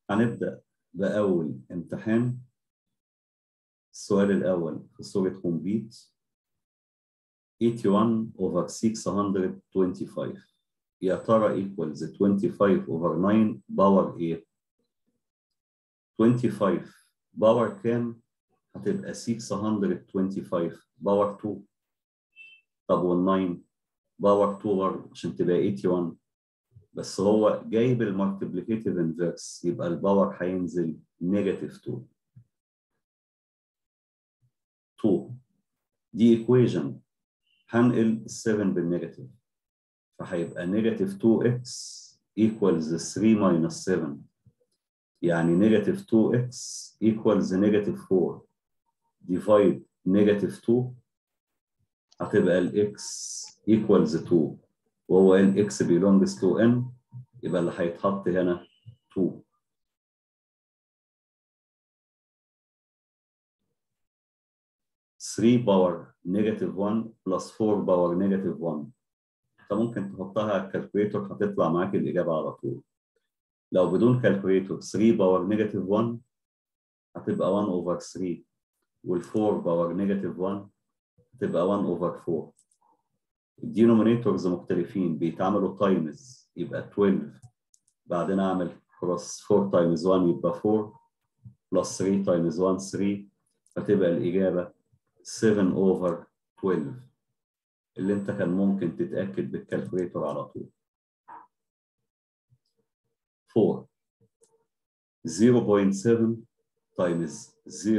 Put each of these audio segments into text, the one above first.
هنبدأ بأول امتحان السؤال الأول في صورة كومبليت 81 over 625 يا ترى equals 25 over 9 باور ايه؟ 25 باور كام؟ هتبقى 625 باور 2 طب وال 9 باور 2 برضه عشان تبقى 81 بس هو جايب المالتيبليكيتيف انفيرس يبقى الباور هينزل نيجاتيف 2 2 دي ايكويجن هنقل ال 7 بالنيجاتيف فهيبقى نيجاتيف 2x equals 3 minus 7 يعني نيجاتيف 2x equals نيجاتيف 4 divide نيجاتيف 2 هتبقى ال x equals 2 وهو ال x belongs to n يبقى اللي هيتحط هنا 2 3 باور نيجاتيف 1 بلس 4 باور نيجاتيف 1 انت ممكن تحطها على الكالكوليتور هتطلع معاك الاجابه على طول لو بدون كالكوليتور 3 باور نيجاتيف 1 هتبقى 1 اوفر 3 وال4 باور نيجاتيف 1 هتبقى 1 اوفر 4 الدينومينيتورز مختلفين بيتعملوا تايمز يبقى 12 بعدين اعمل كروس 4 تايمز 1 يبقى 4 بلس 3 تايمز 1 3 فتبقى الاجابه 7 اوفر 12 اللي انت كان ممكن تتاكد بالكالكوليتور على طول 4 0.7 تايمز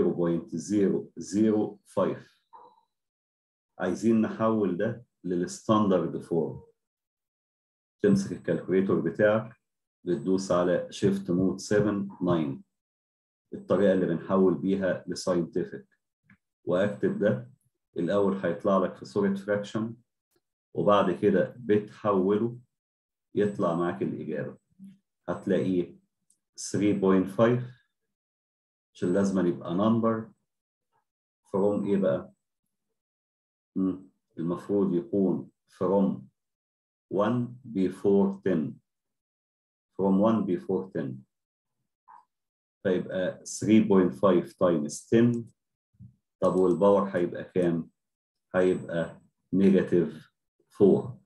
0.005 عايزين نحول ده للستاندرد فورم تمسك الكالكوليتور بتاعك بتدوس على شيفت مود 7 9 الطريقه اللي بنحول بيها لساينتفك واكتب ده الاول هيطلع لك في صوره فراكشن وبعد كده بتحوله يطلع معاك الاجابه هتلاقيه 3.5 عشان لازم يبقى نمبر from ايه بقى؟ مم. المفروض يكون from 1 before 10 from 1 before 10 فيبقى 3.5 times 10 طب والباور هيبقى كام؟ هيبقى نيجاتيف 4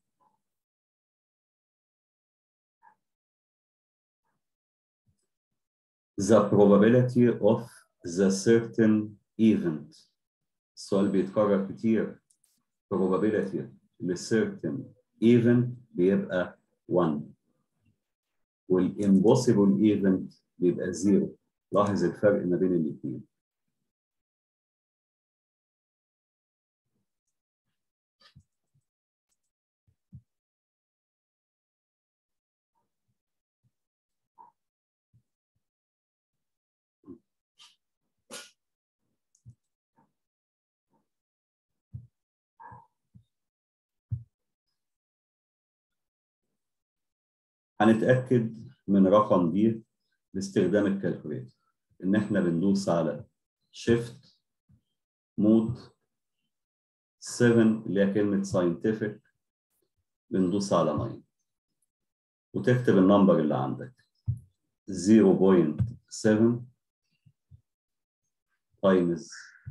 The probability of the certain event السؤال بيتكرر كتير probability ل certain event بيبقى 1 والimpossible event بيبقى 0 لاحظ الفرق ما بين الاثنين هنتأكد من رقم دي باستخدام الكالكوليتر إن إحنا بندوس على شيفت مود 7 اللي هي كلمة scientific بندوس على 9 وتكتب النمبر اللي عندك 0.7 times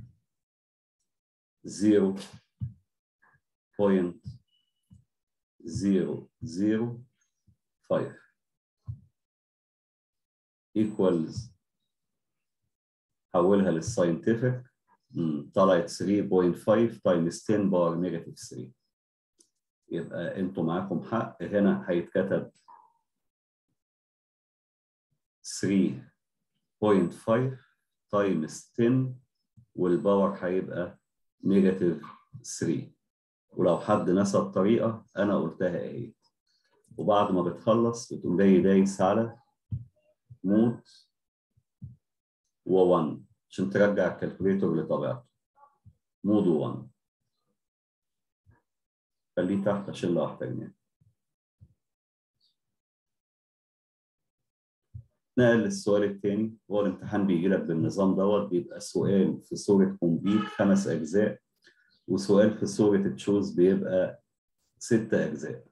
0.00 5 equals حولها للساينتفك طلعت 3.5 times 10 باور نيجاتيف 3 يبقى انتوا معاكم حق هنا هيتكتب 3.5 times 10 والباور هيبقى نيجاتيف 3 ولو حد نسى الطريقه انا قلتها اهي وبعد ما بتخلص بتقوم جاي دايس على مود و1 عشان ترجع الكالكوليتور لطبيعته مود و1 خليه تحت عشان لو احتاجناه نقل للسؤال الثاني هو الامتحان بيجي لك بالنظام دوت بيبقى سؤال في صورة كومبليت خمس أجزاء وسؤال في صورة تشوز بيبقى ست أجزاء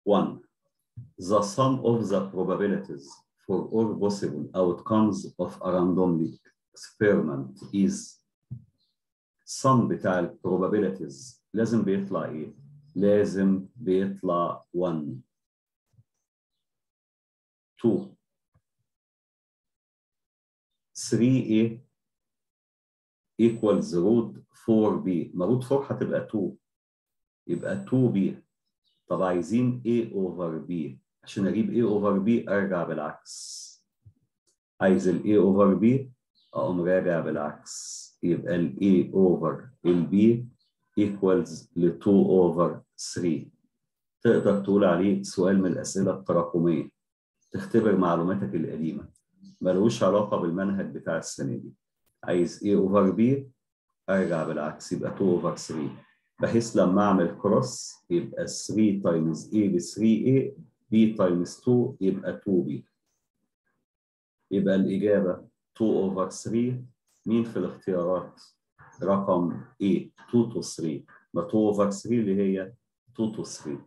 1 the sum of the probabilities for all possible outcomes of a randomly experiment is sum بتاع ال probabilities لازم بيطلع ايه؟ لازم بيطلع 1 2 3a equals root 4b ما root 4 هتبقى 2 يبقى 2b طب عايزين a over b عشان اجيب a over b ارجع بالعكس عايز ال a over b اقوم راجع بالعكس يبقى ال a over ال b equals ل 2 over 3 تقدر تقول عليه سؤال من الاسئله التراكميه تختبر معلوماتك القديمه ملوش علاقه بالمنهج بتاع السنه دي عايز a over b ارجع بالعكس يبقى 2 over 3 بحيث لما اعمل كروس يبقى 3 تايمز a ب 3a b تايمز 2 يبقى 2b يبقى الاجابه 2 over 3 مين في الاختيارات؟ رقم A 2 to 3 ما 2 over 3 اللي هي 2 to 3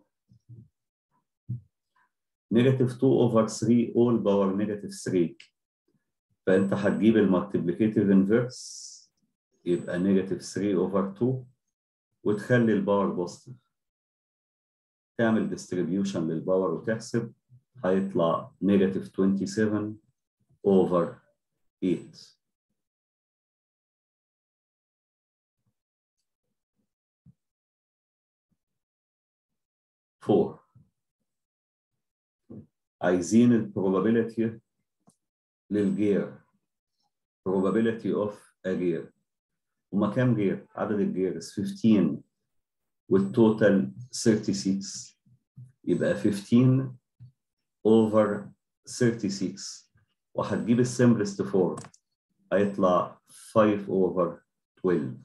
نيجاتيف 2 over 3 all باور نيجاتيف 3 فانت هتجيب المالتيبليكيتيف انفيرس يبقى نيجاتيف 3 over 2 وتخلي الباور بوزيتيف تعمل ديستريبيوشن للباور وتحسب هيطلع نيجاتيف 27 over 8 4 عايزين ال probability للجير probability of a gear هما كام جير؟ عدد الجيرز 15 والتوتال 36 يبقى 15 over 36 وهتجيب السمبلست 4 هيطلع 5 over 12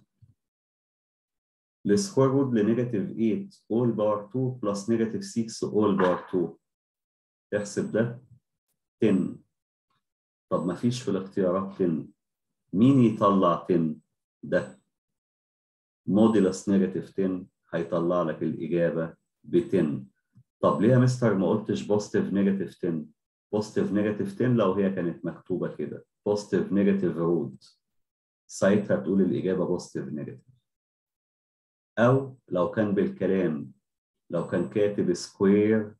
السكوير روت لنيجاتيف 8 all باور 2 بلس نيجاتيف 6 all باور 2 تحسب ده 10 طب ما فيش في الاختيارات 10 مين يطلع 10 ده موديلس نيجاتيف 10 هيطلع لك الإجابة ب 10 طب ليه يا مستر ما قلتش بوزيتيف نيجاتيف 10 بوزيتيف نيجاتيف 10 لو هي كانت مكتوبة كده بوزيتيف نيجاتيف روت ساعتها تقول الإجابة بوزيتيف نيجاتيف أو لو كان بالكلام لو كان كاتب سكوير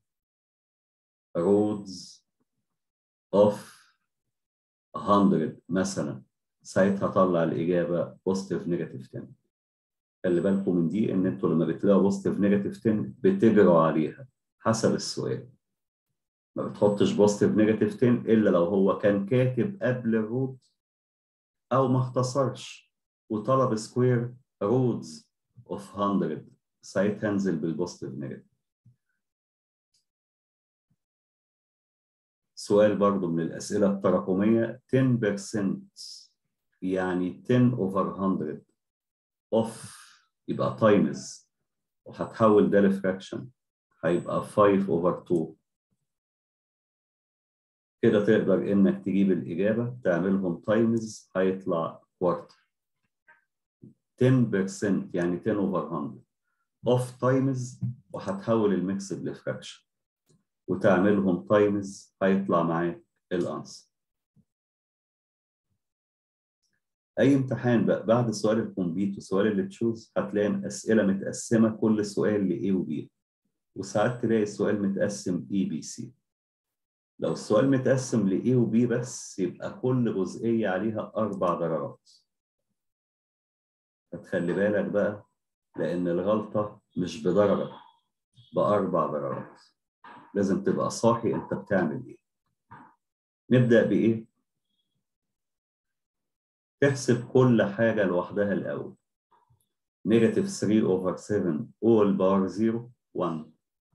رودز اوف 100 مثلا ساعتها طلع الإجابة بوزيتيف نيجاتيف 10 خلي بالكم من دي إن أنتوا لما بتلاقوا بوزيتيف نيجاتيف 10 بتجروا عليها حسب السؤال ما بتحطش بوزيتيف نيجاتيف 10 إلا لو هو كان كاتب قبل الروت أو ما اختصرش وطلب سكوير رودز اوف 100 ساعتها انزل بالبوزيتيف نيجاتيف سؤال برضو من الأسئلة التراكمية 10% يعني 10 over 100 اوف يبقى تايمز وهتحول ده لفراكشن هيبقى 5 over 2 كده تقدر انك تجيب الإجابة تعملهم تايمز هيطلع كوارتر 10% يعني 10 over 100 اوف تايمز وهتحول الميكسد لفراكشن وتعملهم تايمز هيطلع معاك الانسر اي امتحان بقى بعد سؤال الكومبيت وسؤال اللي تشوز هتلاقي اسئله متقسمه كل سؤال ل A و B وساعات تلاقي السؤال متقسم E B C لو السؤال متقسم ل A و B بس يبقى كل جزئيه عليها اربع درجات فتخلي بالك بقى لان الغلطه مش بدرجه باربع درجات لازم تبقى صاحي انت بتعمل ايه نبدا بايه تحسب كل حاجه لوحدها الاول نيجاتيف 3 اوفر 7 اول باور 0 1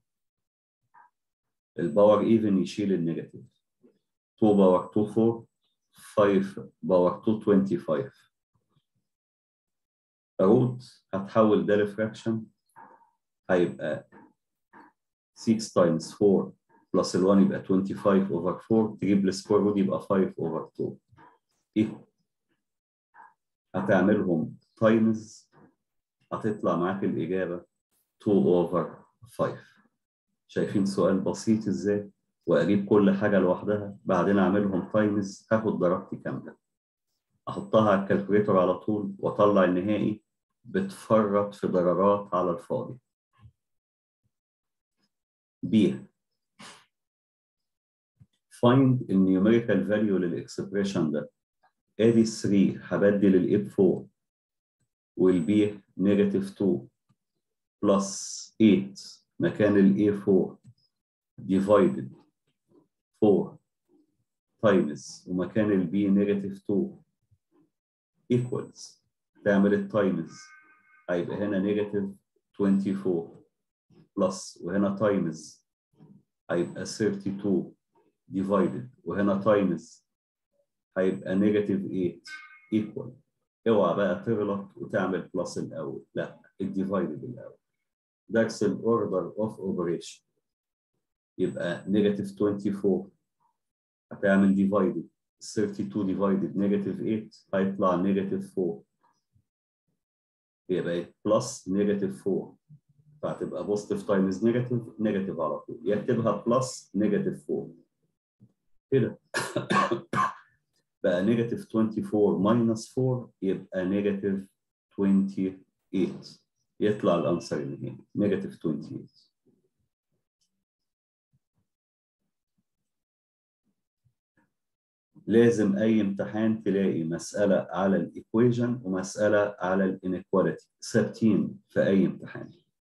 الباور ايفن يشيل النيجاتيف 2 باور 2 4 5 باور 2 25 روت هتحول ده لفراكشن هيبقى 6 تايمز 4 بلس ال 1 يبقى 25 اوفر 4 تجيب السكوير روت يبقى 5 اوفر 2 ايكوال هتعملهم تايمز هتطلع معاك الإجابة 2 over 5 شايفين سؤال بسيط ازاي واجيب كل حاجه لوحدها بعدين اعملهم تايمز هاخد درجتي كامله احطها على الكالكوليتر على طول واطلع النهائي بتفرط في درجات على الفاضي B find النيوميريكال فاليو للاكسبريشن ده ادي 3 هبدل الاي ب 4 والبي نيجاتيف 2 بلس 8 مكان الاي 4 divided 4 times ومكان البي نيجاتيف 2 equals تعمل التايمز هيبقى هنا نيجاتيف 24 بلس وهنا تايمز هيبقى 32 divided وهنا تايمز هيبقى نيجاتيف 8 equal اوعى بقى تغلط وتعمل بلس الاول لا الديفايدد الاول درس الاوردر اوف اوبريشن يبقى نيجاتيف 24 هتعمل ديفايدد 32 ديفايدد نيجاتيف 8 هيطلع نيجاتيف 4 يبقى بلس نيجاتيف 4 فهتبقى بوزيتيف تايمز نيجاتيف نيجاتيف على طول يكتبها بلس نيجاتيف 4 كده بقى نيجاتيف 24 ماينس 4 يبقى نيجاتيف 28 يطلع الانسر النهائي نيجاتيف 28 لازم اي امتحان تلاقي مساله على الايكويجن ومساله على الانيكواليتي ثابتين في اي امتحان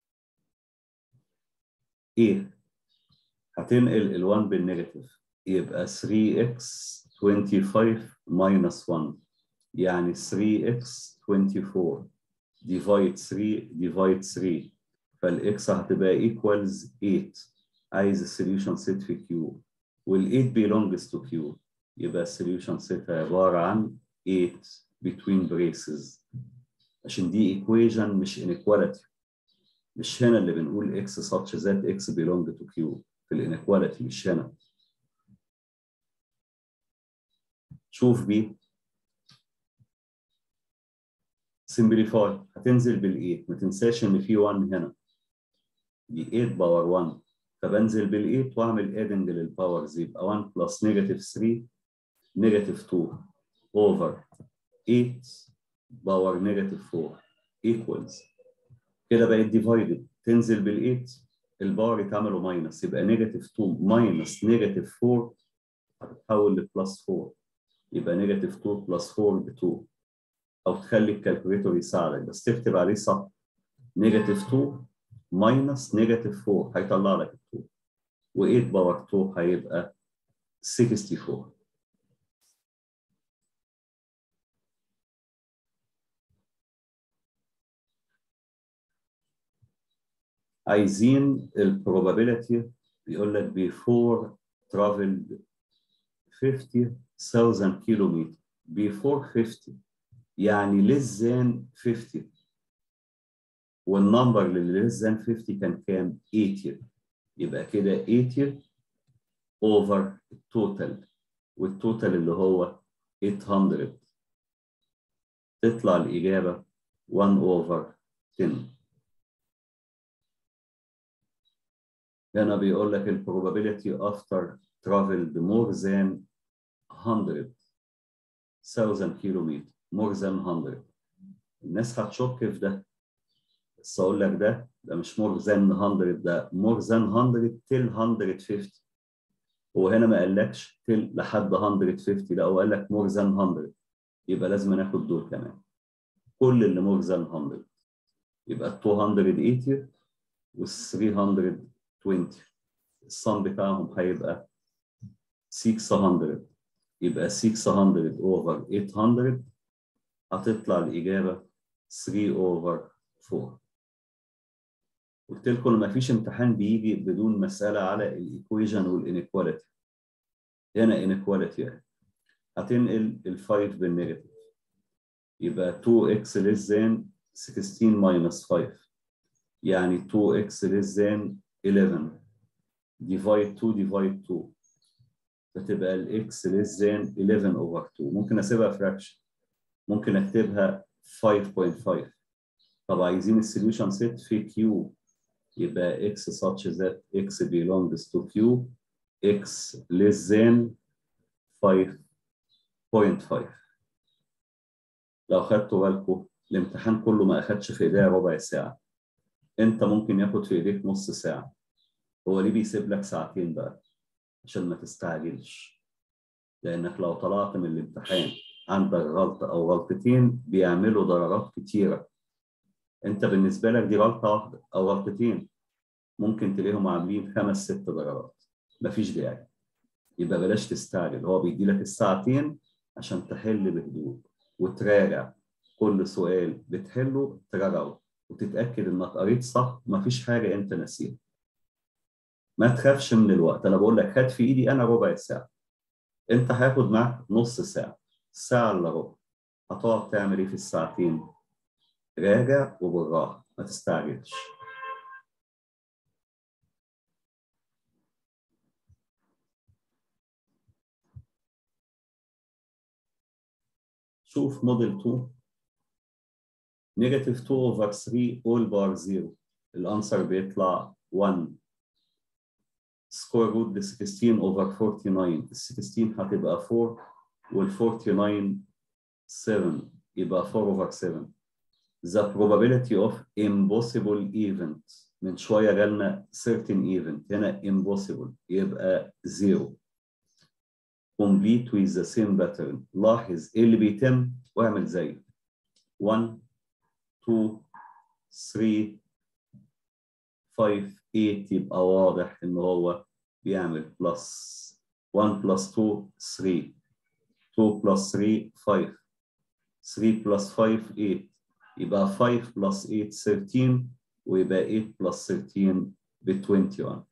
ايه هتنقل ال1 بالنيجاتيف يبقى 3x 25 minus 1 يعني 3x 24 divide 3 divide 3 فالاكس هتبقى equals 8 عايز السوليوشن سيت في Q وال 8 belongs to Q يبقى السوليوشن سيت عبارة عن 8 between braces عشان دي equation مش inequality مش هنا اللي بنقول x such that x belong to Q في الانيكواليتي مش هنا شوف بي سمبليفاي هتنزل بال8 ما تنساش ان في 1 هنا دي 8 باور 1 فبنزل بال8 واعمل ادنج للباورز يبقى 1 بلس نيجاتيف 3 نيجاتيف 2 اوفر 8 باور نيجاتيف 4 ايكوالز كده بقت ديفايدد تنزل بال8 الباور يتعملوا ماينس يبقى نيجاتيف 2 ماينس نيجاتيف 4 هتتحول لبلس 4 يبقى نيجاتيف 2 بلس 4 ب 2 او تخلي الكالكوليتور يساعدك بس تكتب عليه صح نيجاتيف 2 ماينس نيجاتيف 4 هيطلع لك 2 و8 باور 2 هيبقى 64 عايزين البروبابيلتي بيقول لك before traveled 50,000 كيلومتر before 50 يعني less than 50 والنمبر اللي less than 50 كان كام؟ 80 يبقى كده 80 over التوتال والتوتال اللي هو 800 تطلع الإجابة 1 over 10 هنا بيقول لك ال probability after traveled more than 100,000 كيلومتر more than 100 الناس هتشك في ده بس اقول لك ده ده مش more than 100 ده more than 100 till 150 هو هنا ما قالكش till لحد 150 لا هو قال لك more than 100 يبقى لازم ناخد دول كمان كل اللي more than 100 يبقى 280 وال 320 الصم بتاعهم هيبقى 600 يبقى 600 over 800 هتطلع الإجابة 3 over 4 قلت لكم ما فيش امتحان بيجي بدون مسألة على الإيكويجن والإنيكواليتي هنا إنيكواليتي يعني هتنقل ال 5 بالنيجاتيف يبقى 2x less than 16 minus 5 يعني 2x less than 11 divide 2 divide 2 فتبقى ال x less than 11 over 2 ممكن اسيبها fraction ممكن اكتبها 5.5 طب عايزين السوليوشن سيت في Q يبقى x such that x belongs to q x less than 5.5 لو خدتوا بالكم الامتحان كله ما اخدش في ايديا ربع ساعه انت ممكن ياخد في ايديك نص ساعه هو ليه بيسيب لك ساعتين بقى عشان ما تستعجلش لانك لو طلعت من الامتحان عندك غلطه او غلطتين بيعملوا ضررات كتيره انت بالنسبه لك دي غلطه واحده او غلطتين ممكن تلاقيهم عاملين خمس ست ضررات مفيش داعي يبقى بلاش تستعجل هو بيدي لك الساعتين عشان تحل بهدوء وتراجع كل سؤال بتحله تراجعه وتتاكد انك قريت صح ومفيش حاجه انت ناسيها ما تخافش من الوقت انا بقول لك هات في ايدي انا ربع ساعه انت هياخد معاك نص ساعه ساعه الا ربع هتقعد تعمل ايه في الساعتين راجع وبالراحه ما تستعجلش شوف موديل 2 نيجاتيف 2 اوفر 3 اول بار 0 الانسر بيطلع 1 سكوير روت ل 16 اوفر 49 ال 16 هتبقى 4 وال 49 7 يبقى 4 اوفر 7 The probability of impossible event من شوية جالنا certain event هنا impossible يبقى 0 complete with the same pattern لاحظ ايه اللي بيتم واعمل زيه 1 2 3 5 8 يبقى واضح ان هو بيعمل بلس 1 بلس 2 3 2 بلس 3 5 3 بلس 5 8 يبقى 5 بلس 8 13 ويبقى 8 بلس 13 ب 21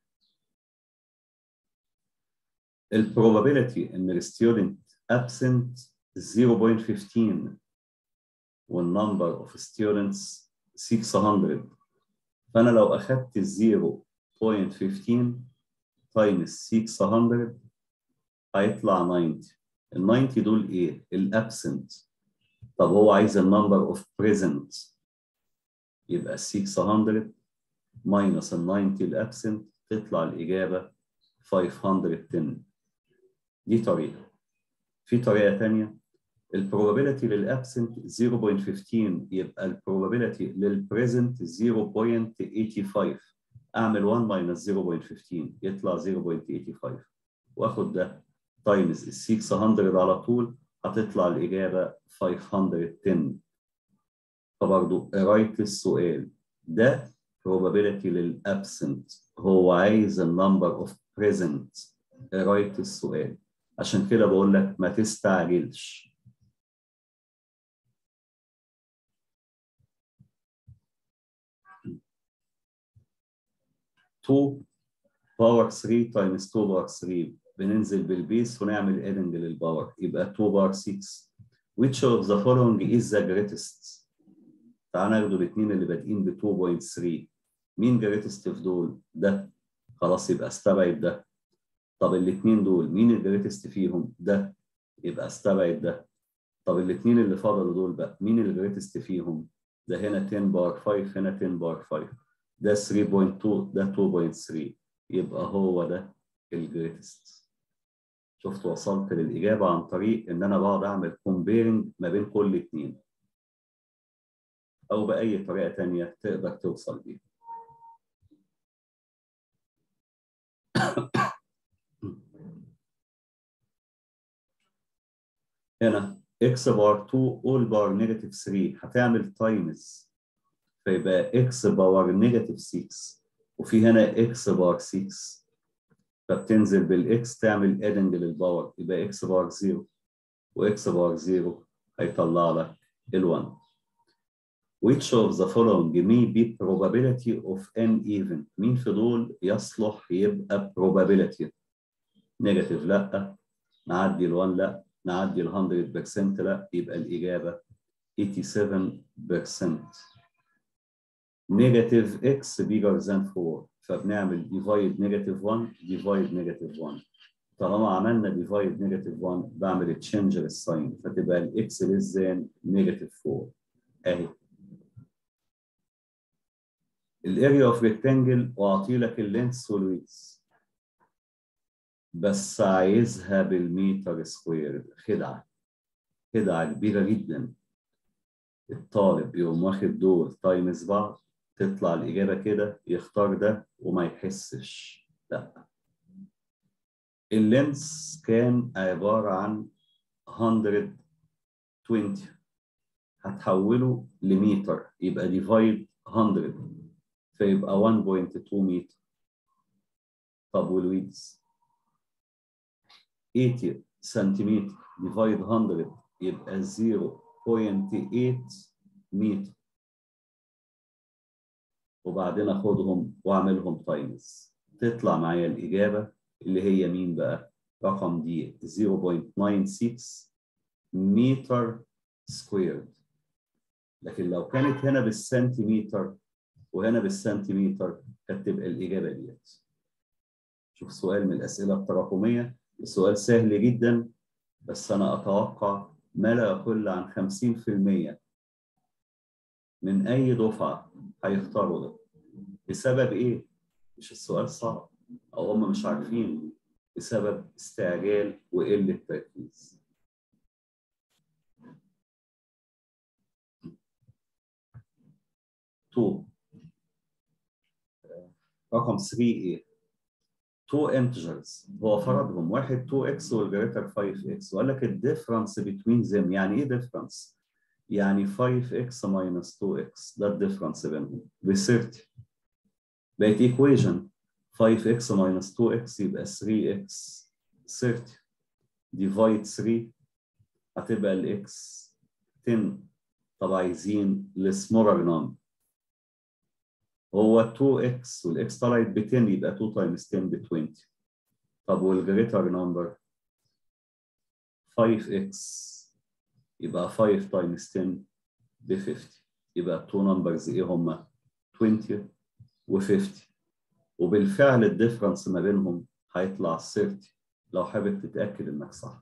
البروبابيلتي ان الستودنت absent 0.15 والنمبر اوف ستودنتس 600 فانا لو اخدت 0.15 تايمز 600 هيطلع 90 ال 90 دول ايه؟ الابسنت طب هو عايز النمبر اوف بريزنت يبقى 600 ماينس ال 90 الابسنت تطلع الاجابه 510 دي طريقه في طريقه ثانيه البروبابيلتي للابسنت 0.15 يبقى البروبابيلتي للبريزنت 0.85 اعمل 1 ماينس 0.15 يطلع 0.85 واخد ده تايمز ال 600 على طول هتطلع الاجابه 510 فبرضه قرايه السؤال ده probability للابسنت هو عايز النمبر اوف بريزنت قرايه السؤال عشان كده بقول لك ما تستعجلش تو باور 3 تايمز 2 باور 3 بننزل بالبيس ونعمل ادنج للباور يبقى 2 باور 6 which of the following is the greatest تعال ناخدوا الاثنين اللي بادئين ب 2.3 مين جريتست في دول؟ ده خلاص يبقى استبعد ده طب الاثنين دول مين الجريتست فيهم؟ ده يبقى استبعد ده طب الاثنين اللي فضلوا دول بقى مين الجريتست فيهم؟ ده هنا 10 بار 5 هنا 10 بار 5 ده 3.2 ده 2.3 يبقى هو ده الجريتست شفت وصلت للإجابة عن طريق إن أنا بقعد أعمل كومبيرنج ما بين كل اتنين أو بأي طريقة تانية تقدر توصل بيها هنا x بار 2 all بار نيجاتيف 3 هتعمل تايمز فيبقى x باور نيجاتيف 6 وفي هنا x بار 6 فبتنزل بالاكس تعمل ادنج للباور يبقى x باور 0 وx باور 0 هيطلع لك ال1 which of the following may be probability of an event مين في دول يصلح يبقى probability نيجاتيف لا نعدي ال1 لا نعدي ال 100% لا يبقى الإجابة 87% نيجاتيف x bigger than 4 فبنعمل divide نيجاتيف 1 divide نيجاتيف 1 طالما عملنا divide نيجاتيف 1 بعمل تشينج للساين فتبقى الاكس less than نيجاتيف 4 اهي الاريا اوف ريكتانجل واعطي لك اللينس والويدز بس عايزها بالمتر سكوير خدعه خدعه كبيره جدا الطالب يقوم واخد دول تايمز بعض تطلع الاجابه كده يختار ده وما يحسش لا اللينس كان عباره عن 120 هتحوله لمتر يبقى ديفايد 100 فيبقى 1.2 متر طب والويدز 80 سنتيمتر ديفايد 100 يبقى 0.8 متر وبعدين اخدهم واعملهم تايمز تطلع معايا الاجابه اللي هي مين بقى رقم دي 0.96 متر سكويرد لكن لو كانت هنا بالسنتيمتر وهنا بالسنتيمتر كانت تبقى الاجابه ديت شوف سؤال من الاسئله التراكميه السؤال سهل جدا بس انا اتوقع ما لا يقل عن 50% من اي دفعه هيختاروا ده بسبب ايه مش السؤال صعب او هم مش عارفين بسبب استعجال وقله تركيز تو رقم 3 ايه 2 انتجرز هو فرضهم واحد 2x والجريتر 5x وقال لك الديفرنس بين ذيم يعني ايه ديفرنس؟ يعني 5x minus 2x ده الديفرنس بينهم ب 30 بقت ايكويجن 5x minus 2x يبقى 3x 30 ديفايد 3 هتبقى الاكس 10 طب عايزين السمولر نمبر هو 2x والاكس طلعت ب 10 يبقى 2 تايمز 10 ب 20 طب والجريتر نمبر 5x يبقى 5 تايمز 10 ب 50 يبقى التو نمبرز ايه هما 20 و50 وبالفعل الديفرنس ما بينهم هيطلع 30 لو حابب تتاكد انك صح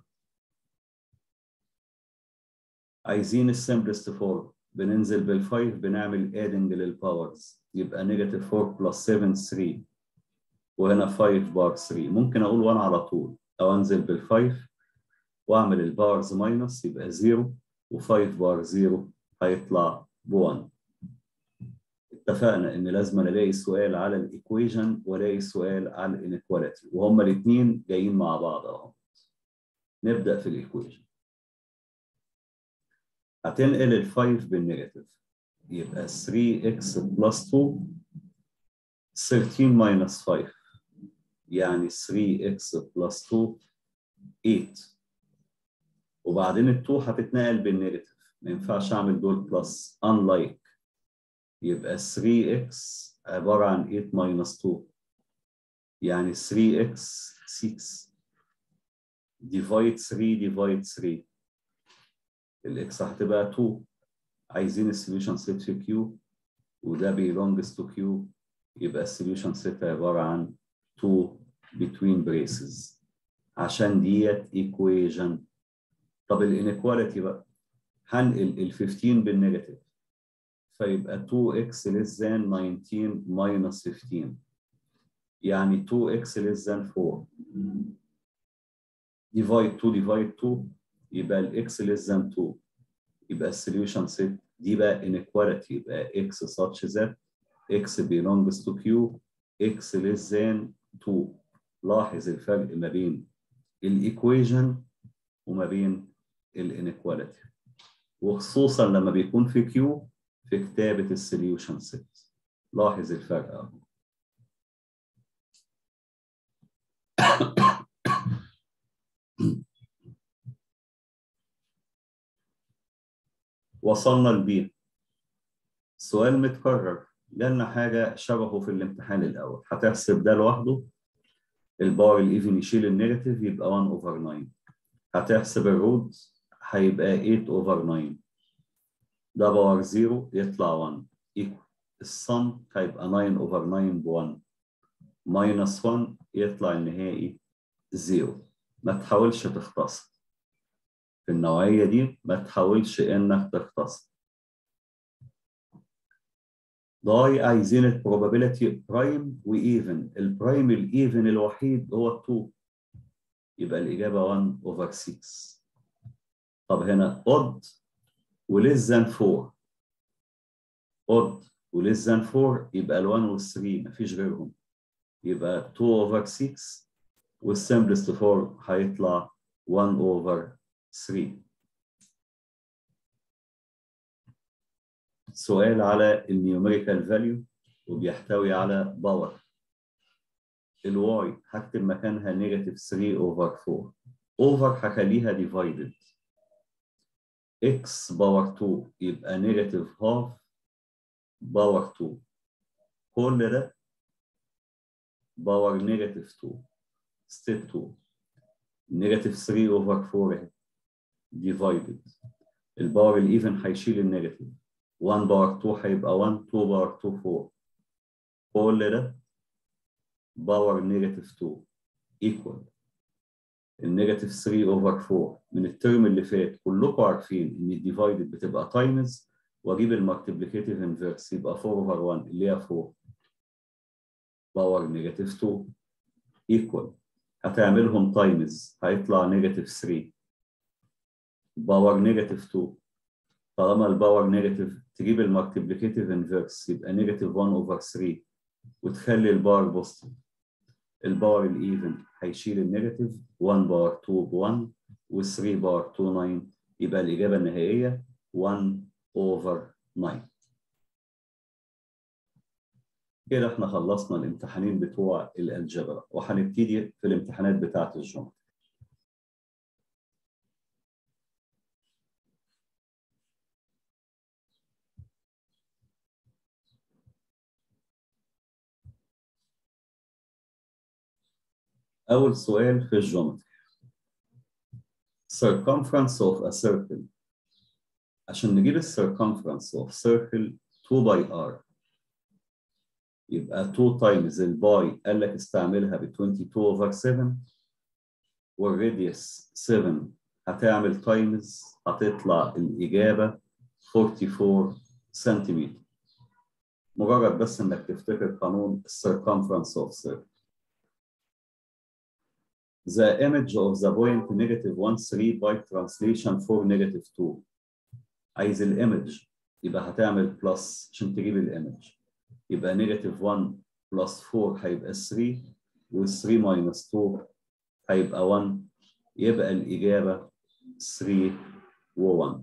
عايزين السمبلست فورم بننزل بالفايف بنعمل ادنج للباورز يبقى نيجاتيف 4 بلس 7 3 وهنا 5 بار 3 ممكن اقول 1 على طول او انزل بالفايف واعمل الباورز ماينس يبقى 0 و5 بار 0 هيطلع ب 1 اتفقنا ان لازم الاقي سؤال على الايكويجن والاقي سؤال على الانيكواليتي وهما الاثنين جايين مع بعض اهو نبدا في الايكويجن هتنقل ال 5 بالنيجاتيف يبقى 3x بلس 2 13 minus 5 يعني 3x بلس 2 8 وبعدين ال 2 هتتنقل بالنيجاتيف ما ينفعش اعمل دول بلس unlike يبقى 3x عبارة عن 8 minus 2 يعني 3x 6 divide 3 divide 3 الاكس هتبقى 2 عايزين السوليوشن سيت في كيو وده belongs to كيو يبقى السوليوشن سيت عبارة عن 2 between braces عشان ديت equation طب الانيكواليتي بقى هنقل ال 15 بالنيجاتيف فيبقى 2x less than 19 minus 15 يعني 2x less than 4 divide 2 divide 2 يبقى الاكس less than 2 يبقى السوليوشن سيت دي بقى inequality يبقى x such that x belongs to q x less than 2 لاحظ الفرق ما بين الايكويجن وما بين الانيكواليتي وخصوصا لما بيكون في كيو في كتابة السوليوشن سيت لاحظ الفرق اهو وصلنا لبي سؤال متكرر جالنا حاجة شبهه في الامتحان الأول هتحسب ده لوحده الباور الإيفن يشيل النيجاتيف يبقى 1 أوفر 9 هتحسب الرود هيبقى 8 أوفر 9 ده باور 0 يطلع 1 ايكوال الصم هيبقى 9 أوفر 9 ب 1 ماينس 1 يطلع النهائي 0 ما تحاولش تختصر في النوعية دي ما تحاولش إنك تختصر داي عايزين البروبابيلتي برايم وايفن البرايم الايفن الوحيد هو ال 2 يبقى الاجابه 1 اوفر 6 طب هنا اود وليس ذان 4 اود وليس ذان 4 يبقى ال 1 وال 3 مفيش غيرهم يبقى 2 اوفر 6 والسمبلست فورم هيطلع 1 اوفر 3 سؤال على النيوميريكال فاليو وبيحتوي على باور الواي هكتب مكانها نيجاتيف 3 اوفر 4 اوفر هخليها ديفايدد اكس باور 2 يبقى نيجاتيف هاف باور 2 كل ده باور نيجاتيف 2 ستيب 2 نيجاتيف 3 اوفر 4 اهي ديفايدد الباور الايفن هيشيل النيجاتيف 1 باور 2 هيبقى 1 2 باور 2 4 كل ده باور نيجاتيف 2 ايكوال النيجاتيف 3 اوفر 4 من الترم اللي فات كلكم عارفين ان الديفايدد بتبقى تايمز واجيب المالتيبليكيتيف انفيرس يبقى 4 اوفر 1 اللي هي 4 باور نيجاتيف 2 ايكوال هتعملهم تايمز هيطلع نيجاتيف 3 باور نيجاتيف 2 طالما الباور نيجاتيف تجيب المالتيبليكيتيف انفيرس يبقى نيجاتيف 1 اوفر 3 وتخلي الباور بوزيتيف الباور الايفن هيشيل النيجاتيف 1 باور 2 ب 1 و3 باور 2 9 يبقى الاجابه النهائيه 1 اوفر 9 كده احنا خلصنا الامتحانين بتوع الالجبرا وهنبتدي في الامتحانات بتاعه الجمعه أول سؤال في الجيومتري circumference of a circle عشان نجيب ال circumference of circle 2 by r يبقى 2 times الباي قال لك استعملها ب 22 over 7 والراديوس 7 هتعمل تايمز هتطلع الإجابة 44 سنتيمتر مجرد بس إنك تفتكر قانون circumference of circle the image of the point negative 1 3 by translation for negative 2 عايز الايمج يبقى هتعمل بلس عشان تجيب الايمج يبقى نيجاتيف 1 بلس 4 هيبقى 3 وال 3 ماينس 2 هيبقى 1 يبقى الإجابة 3 و 1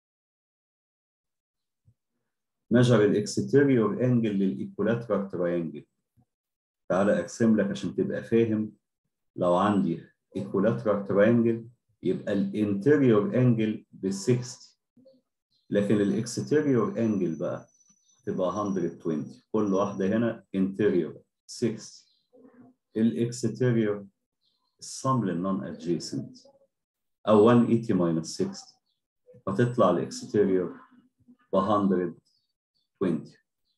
measure الاكستيريور انجل للايكولاترال تراينجل تعالى ارسم لك عشان تبقى فاهم لو عندي equilateral triangle يبقى الانتيريور انجل ب 60 لكن الاكستيريور انجل بقى تبقى 120 كل واحده هنا انتيريور 60 الاكستيريور السم للنون ادجيسنت او 180 minus 60 فتطلع الاكستيريور ب 120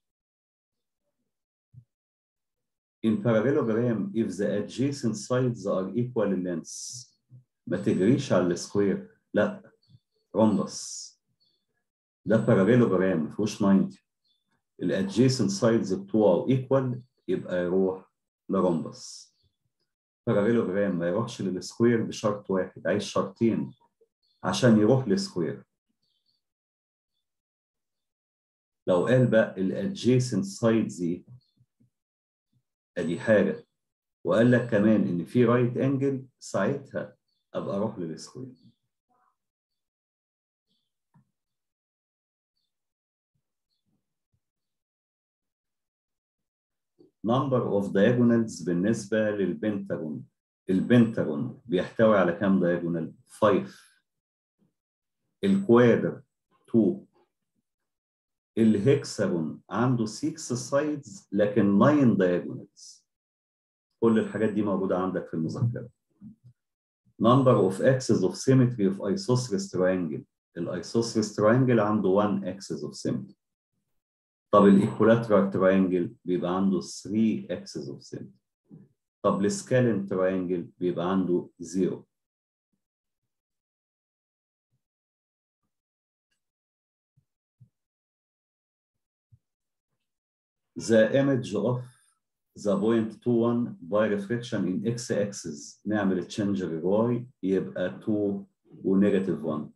In parallelogram, if the adjacent sides are equal in length ما تجريش على السكوير لا رمبس ده parallelogram ما فيهوش 90 الادجيسنت سايدز بتوعه ايكوال يبقى يروح لرمبس parallelogram ما يروحش للسكوير بشرط واحد عايز شرطين عشان يروح لسكوير لو قال بقى الادجيسنت سايدز ايه ادي حاجه وقال لك كمان ان في رايت انجل ساعتها ابقى اروح للسكوير number of diagonals بالنسبه للبنتاجون البنتاجون بيحتوي على كام diagonal 5 الكوادر 2 الهكساجون عنده 6 سايدز لكن 9 diagonals كل الحاجات دي موجوده عندك في المذكره number of axes of symmetry of isosceles triangle الايسوسيلس triangle عنده 1 axis of symmetry طب الايكولاترال تراينجل بيبقى عنده 3 axes of symmetry طب السكالين تراينجل بيبقى عنده 0 the image of the point 21 by reflection in x axis نعمل change y يبقى 2 ونيجاتيف 1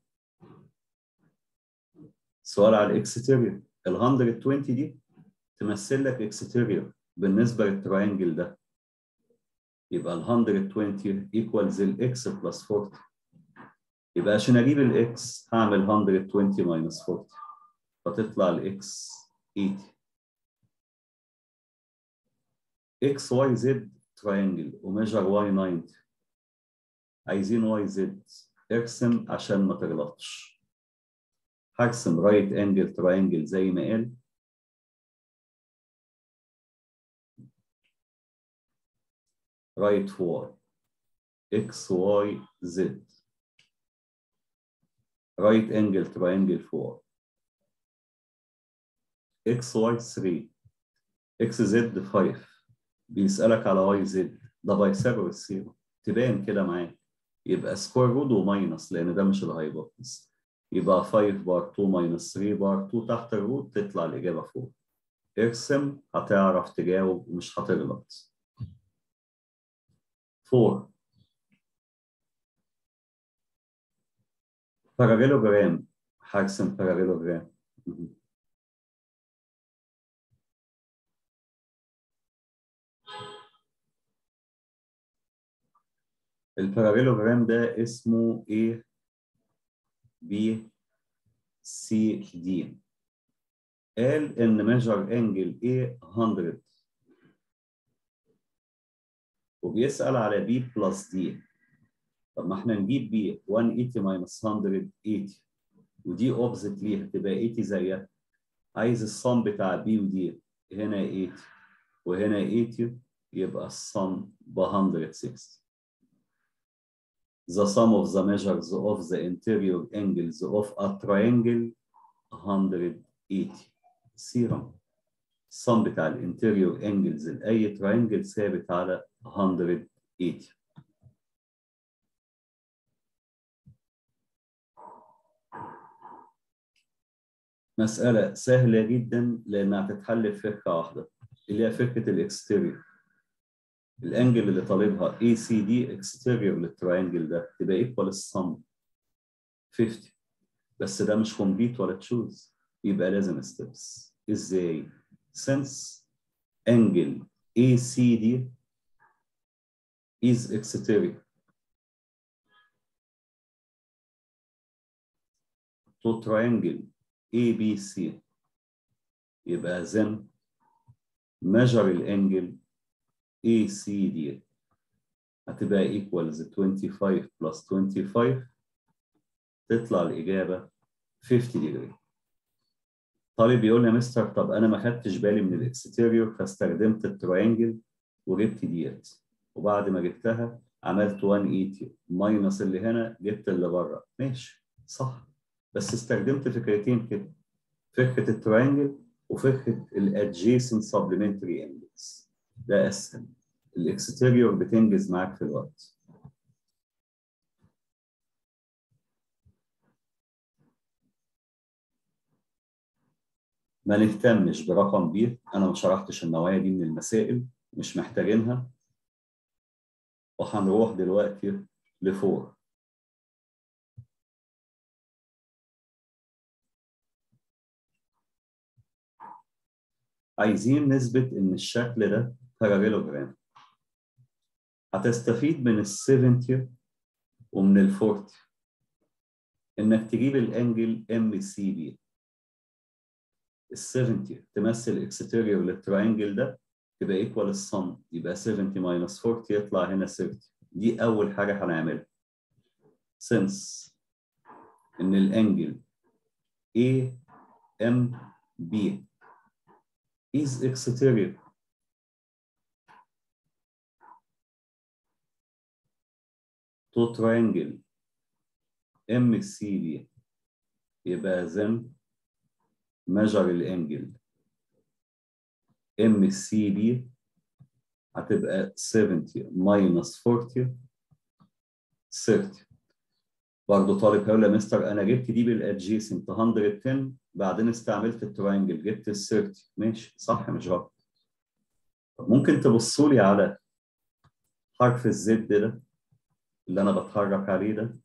سؤال على الاكستيريور ال 120 دي تمثل لك اكستيريور بالنسبه للتراينجل ده يبقى ال 120 equals الاكس بلس 40 يبقى عشان اجيب الاكس هعمل 120 minus 40 فتطلع الاكس 80 اكس واي زد تراينجل وميجر واي 90 عايزين واي زد ارسم عشان ما تغلطش هرسم رايت انجل تراينجل زي ما قال رايت فور اكس واي زد رايت انجل تراينجل فور اكس واي 3 اكس زد 5 بيسألك على واي زد ده بايثاغورس ثيورم تبان كده معاك يبقى سكوير رود وماينس لان ده مش الهايبوتنس يبقى 5 بار 2 ماينس 3 بار 2 تحت الروت تطلع الاجابه فوق ارسم هتعرف تجاوب ومش هتغلط 4 باراليلوجرام هرسم باراليلوجرام الباراليلوجرام ده اسمه A B C D قال إن measure angle A 100 وبيسأل على B plus D طب ما احنا نجيب B 180 minus 180 ودي opposite ليها تبقى 80 زيها عايز الصم بتاع B ودي هنا 80 وهنا 80 يبقى الصم ب 160 the sum of the measures of the interior angles of a triangle 180 theorem السم بتاع الانتيريور angles لأي triangle ثابت على 180 مسألة سهلة جدا لأنها تتحل في فكرة واحدة اللي هي فكرة الاكستيريور الانجل اللي طالبها اي سي دي اكستيريور للتراينجل ده تبقى ايكوال السم 50 بس ده مش كومبليت ولا تشوز يبقى لازم ستيبس ازاي؟ since angle ACD is exterior to triangle ABC يبقى then measure الانجل ACD هتبقى equals 25 plus 25 تطلع الإجابة 50 degree طالب يقول لي يا مستر طب أنا ما خدتش بالي من الإكستيريور فاستخدمت التراينجل وجبت ديت وبعد ما جبتها عملت 180 ماينس اللي هنا جبت اللي بره ماشي صح بس استخدمت فكرتين كده فكرة التراينجل وفكرة الادجيسنت سبلمنتري انجلز ده اسهل الاكستيريور بتنجز معاك في الوقت ما نهتمش برقم بي انا ما شرحتش النوعيه دي من المسائل مش محتاجينها وهنروح دلوقتي لفور عايزين نثبت ان الشكل ده باراليلوجرام هتستفيد من ال 70 ومن ال 40 انك تجيب الانجل ام سي بي ال 70 تمثل اكستيريور للتراينجل ده تبقى ايكوال الصم يبقى 70 ماينس 40 يطلع هنا 30 دي اول حاجه هنعملها since ان الانجل A M B is exterior to triangle MCD يبقى then measure الانجل MCD هتبقى 70 minus 40 30 برضه طالب هيقول يا مستر انا جبت دي بالادجيسنت 110 بعدين استعملت التراينجل جبت ال 30 ماشي صح مش غلط ممكن تبصوا لي على حرف الزد ده اللي انا بتحرك عليه ده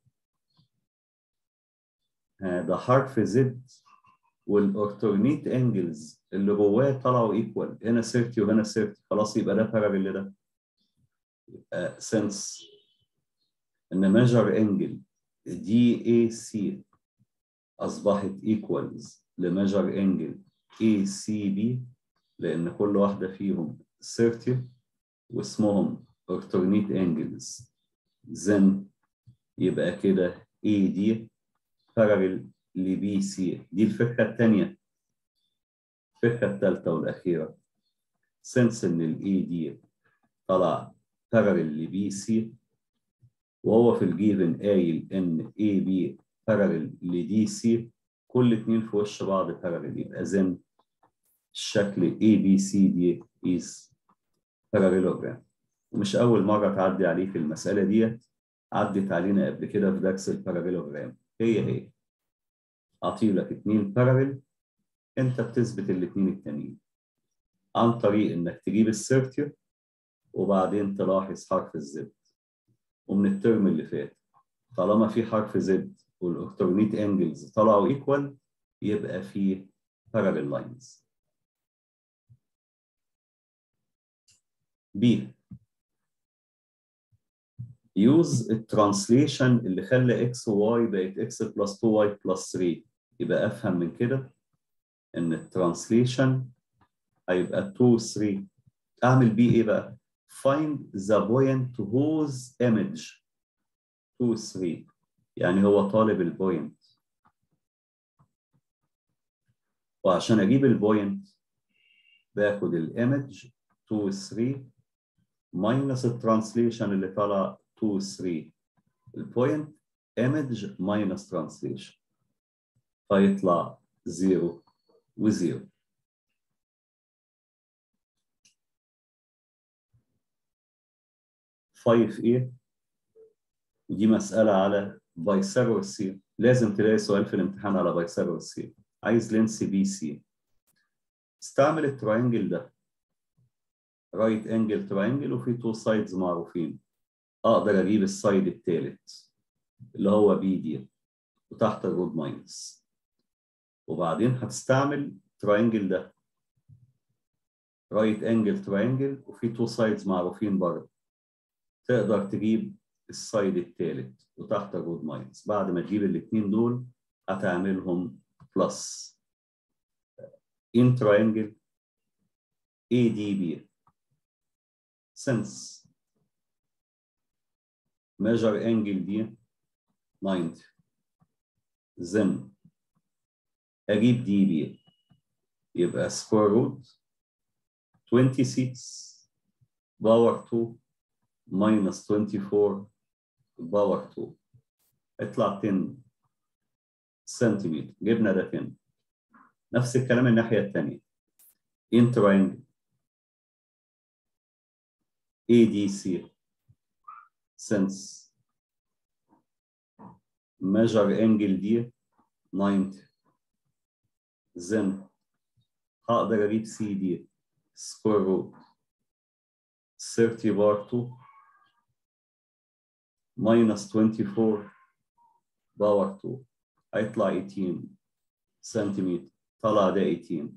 ده حرف زد والاورتورنيت انجلز اللي جواه طلعوا ايكوال هنا 30 وهنا 30 خلاص يبقى ده باراليل ده يبقى سنس ان ميجر انجل دي اي سي اصبحت ايكوالز لميجر انجل اي سي بي لان كل واحده فيهم 30 واسمهم اورتورنيت انجلز زن يبقى كده اي دي باراليل لبي سي دي الفكره الثانيه الفكره الثالثه والاخيره سنس ان الاي دي طلع باراليل لبي سي وهو في الجيفن قايل ان اي بي باراليل لدي سي كل اتنين في وش بعض باراليل يبقى زن الشكل اي بي سي دي از باراليلوجرام ومش اول مره تعدي عليك المساله ديت عدت علينا قبل كده في درس الباراليلوجرام هي هي اعطي لك اتنين باراليل انت بتثبت الاتنين التانيين عن طريق انك تجيب السيرتير وبعدين تلاحظ حرف الزد ومن الترم اللي فات طالما في حرف زد والاورتورنيت انجلز طلعوا ايكوال يبقى في باراليل لاينز بي يوز الترانسليشن اللي خلى اكس وواي بقت اكس بلس 2 واي بلس 3 يبقى افهم من كده ان الترانسليشن هيبقى 2 3 اعمل بيه ايه بقى؟ find the point whose image 2 3 يعني هو طالب البوينت وعشان اجيب البوينت باخد الايمج 2 3 ماينس الترانسليشن اللي طلع 2 3 البوينت ايمج ماينس ترانسليشن فيطلع 0 و0 5 ايه ودي مسألة على بايثاغورس سي لازم تلاقي سؤال في الامتحان على بايثاغورس سي عايز لينس بي سي استعمل التراينجل ده رايت انجل تراينجل وفي تو سايدز معروفين اقدر اجيب السايد الثالث اللي هو بي دي وتحت الرود ماينس وبعدين هتستعمل تراينجل ده رايت انجل تراينجل وفي تو سايدز معروفين برضه تقدر تجيب السايد الثالث وتحت الرود ماينس بعد ما تجيب الاثنين دول هتعملهم بلس in triangle ADB since measure angle دي 90 then اجيب دي بي يبقى square root 26 باور 2 minus 24 باور 2 اطلع 10 سنتيمتر جبنا ده 10 نفس الكلام الناحية الثانية in triangle ADC since measure angle دي 90 then هقدر اجيب سي دي square root 30 بار 2 minus 24 باور 2 هيطلع 18 سنتيمتر طلع ده 18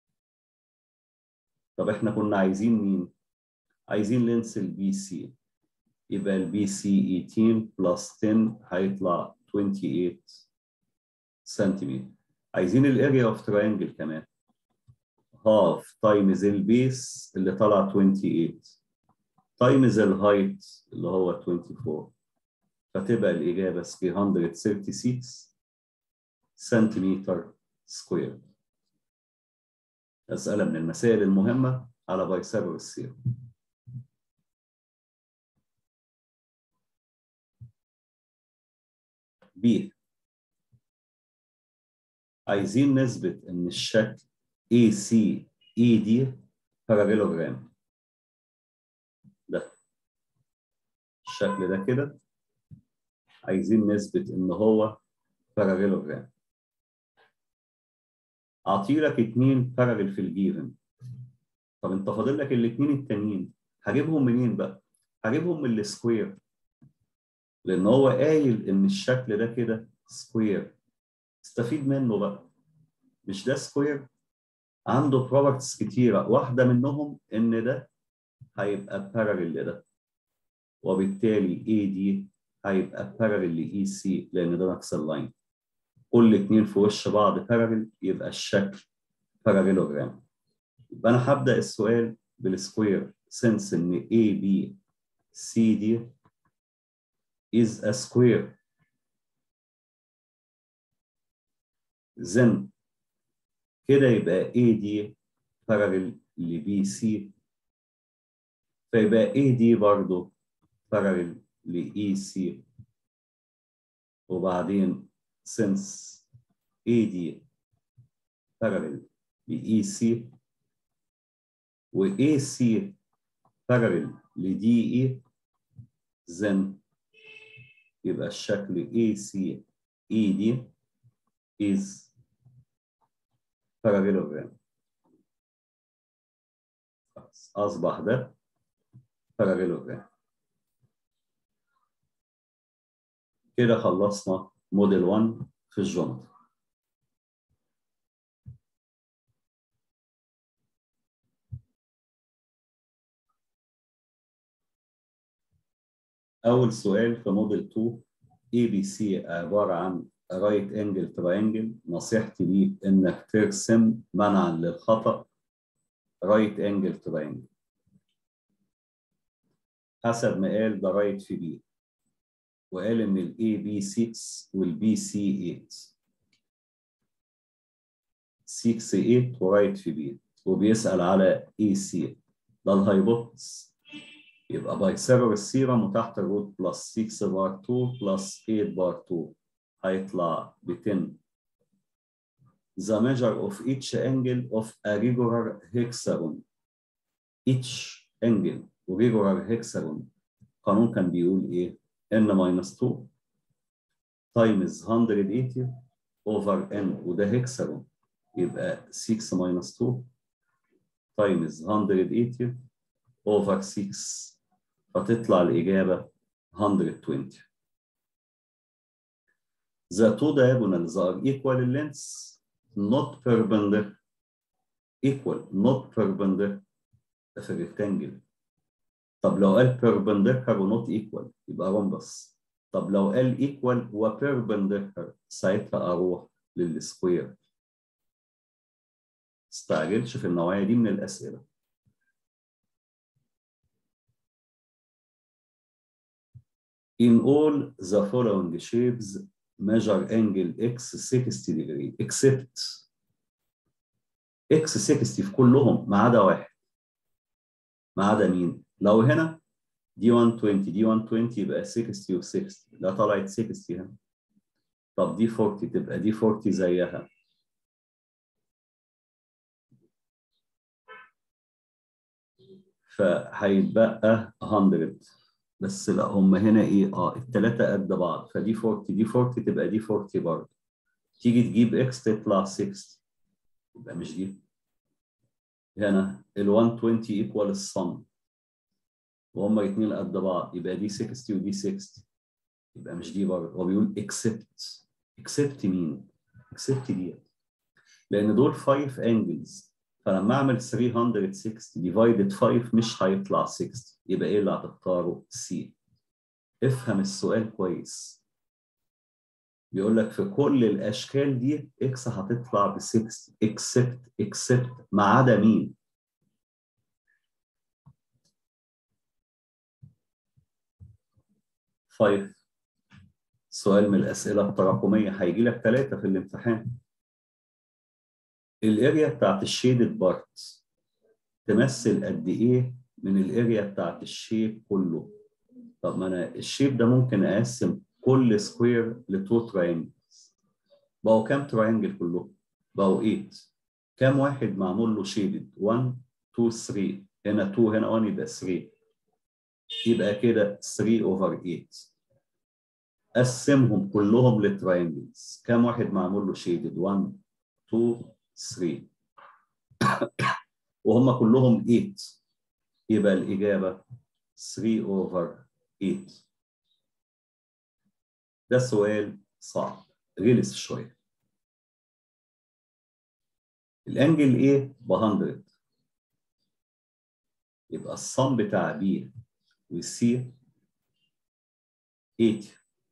طب احنا كنا عايزين مين؟ عايزين لينس البي سي يبقى البي سي 18 بلس 10 هيطلع 28 سنتيمتر عايزين الاريا اوف تراينجل كمان هاف تايمز البيس اللي طلع 28 تايمز الهايت اللي هو 24 فتبقى الإجابة 336 سنتيمتر سكوير مسألة من المسائل المهمة على بايثاغورس السير ب عايزين نثبت إن الشكل ACED باراليلوجرام ده الشكل ده كده عايزين نثبت ان هو باراليلوجرام اعطي لك اتنين باراليل في الجيفن طب انت فاضل لك الاثنين التانيين هجيبهم منين بقى؟ هجيبهم من السكوير لان هو قايل ان الشكل ده كده سكوير استفيد منه بقى مش ده سكوير عنده بروبرتيز كتيره واحده منهم ان ده هيبقى باراليل لده وبالتالي اي دي هيبقى باراليل لاي سي لان ده نفس اللاين كل اتنين في وش بعض باراليل يبقى الشكل باراليلوجرام يبقى انا هبدا السؤال بالسكوير سنس ان اي بي سي دي is a square then كده يبقى AD parallel ل BC فيبقى AD برضه parallel ل EC وبعدين since AD parallel ل EC و AC parallel ل DE then يبقى الشكل AC ED is parallelogram أصبح ده parallelogram كده خلصنا موديل 1 في الجومتري أول سؤال في موديل 2 اي بي سي عبارة عن رايت انجل تراينجل نصيحتي ليك انك ترسم منعا للخطأ رايت انجل تراينجل حسب ما قال ده رايت في بي وقال ان الاي بي 6 والبي سي 8 6 8 ورايت في بي وبيسأل على اي سي ده الهايبوتس يبقى بايثاغورس السيرم وتحت الروت بلس 6 بار 2 بلس 8 بار 2 هيطلع ب 10 The measure of each angle of a regular hexagon each angle regular hexagon قانون كان بيقول ايه؟ n minus 2 times 180 over n وده hexagon يبقى 6 minus 2 times 180 over 6 فتطلع الإجابة 120. The two diagonals are equal in length, not perpendicular. Equal, not perpendicular في الريكتانجل. طب لو قال perpendicular و not equal يبقى rhombus. طب لو قال equal و perpendicular ساعتها أروح للسكوير. استعجلش في النوعية دي من الأسئلة. In all the following shapes, measure angle x 60 degree except x 60 في كلهم ما عدا واحد. ما عدا مين؟ لو هنا دي 120 دي 120 يبقى 60 و 60 لا طلعت 60 هنا. طب دي 40 تبقى دي 40 زيها. فهيتبقى 100 بس لا هم هنا ايه اه الثلاثه قد بعض فدي 40 دي 40 تبقى دي 40 برضه تيجي تجيب اكس تطلع 60 يبقى مش دي هنا ال 120 ايكوال الصم وهم الاثنين قد بعض يبقى دي 60 ودي 60 يبقى مش دي برضه هو بيقول اكسبت اكسبت مين؟ اكسبت دي لان دول 5 انجلز فلما اعمل 360 ديفايدد 5 مش هيطلع 60 يبقى ايه اللي هتختاره؟ سي افهم السؤال كويس بيقول لك في كل الاشكال دي اكس هتطلع ب 60 اكسبت اكسبت ما عدا مين؟ فايف سؤال من الاسئله التراكميه هيجي لك ثلاثه في الامتحان الاريا بتاعت الشيدد بارت تمثل قد ايه من الاريا بتاعت الشيب كله طب ما انا الشيب ده ممكن اقسم كل سكوير لتو تراينجلز بقوا كام تراينجل كلهم بقوا 8 كام واحد معمول له شيدد 1 2 3 هنا 2 هنا 1 يبقى 3 يبقى كده 3 اوفر 8 قسمهم كلهم لتراينجلز كام واحد معمول له شيدد 1 2 3 وهم كلهم 8 يبقى الإجابة 3 over 8 ده سؤال صعب غلس شوية الانجل A ب 100 يبقى الصم بتاع B و C 80